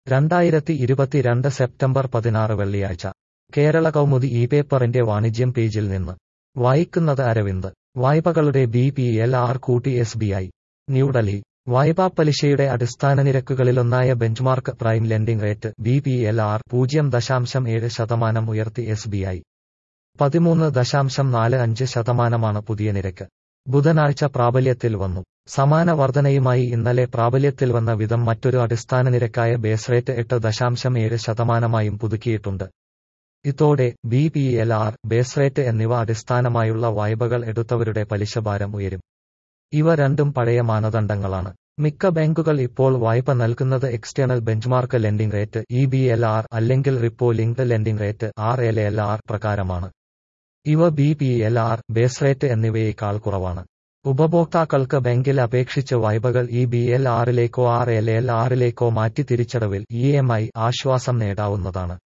രണ്ടായിരത്തി ഇരുപത്തിരണ്ട് സെപ്റ്റംബർ പതിനാറ് വെള്ളിയാഴ്ച കേരള കൗമുദി ഈ പേപ്പറിന്റെ വാണിജ്യം പേജിൽ നിന്ന് വായിക്കുന്നത് അരവിന്ദ് വായ്പകളുടെ ബി പി എൽ ആർ കൂട്ടി എസ് ബി ഐ ന്യൂഡൽഹി വായ്പാ പലിശയുടെ അടിസ്ഥാന നിരക്കുകളിലൊന്നായ benchmark prime lending rate B P L R പൂജ്യം ദശാംശം ഏഴ് ശതമാനം ഉയർത്തി എസ് ബി ഐ പതിമൂന്ന് ദശാംശം നാല് അഞ്ച് ശതമാനമാണ് പുതിയ നിരക്ക് ബുധനാഴ്ച പ്രാബല്യത്തിൽ വന്നു സമാന വർധനയുമായി ഇന്നലെ പ്രാബല്യത്തിൽ വന്ന വിധം മറ്റൊരു അടിസ്ഥാന നിരക്കായ ബേസ് റേറ്റ് എട്ട് ദശാംശം ഏഴ് ശതമാനമായും പുതുക്കിയിട്ടുണ്ട് ഇതോടെ B P L R base rate എന്നിവ അടിസ്ഥാനമായുള്ള വായ്പകൾ എടുത്തവരുടെ പലിശഭാരം ഉയരും ഇവ രണ്ടും പഴയ മാനദണ്ഡങ്ങളാണ് മിക്ക ബാങ്കുകൾ ഇപ്പോൾ വായ്പ നൽകുന്നത് external benchmark lending rate E B L R അല്ലെങ്കിൽ repo linked lending rate R L L R പ്രകാരമാണ് ഇവ B P L R base rate എന്നിവയേക്കാൾ കുറവാണ് ഉപഭോക്താക്കൾക്ക് ബാങ്കിൽ അപേക്ഷിച്ച് വായ്പകൾ ഇ ബി എൽ ആറിലേക്കോ ആർ എൽ എൽ ആറിലേക്കോ മാറ്റി തിരിച്ചടവിൽ ഇ എം ഐ ആശ്വാസം നേടാവുന്നതാണ്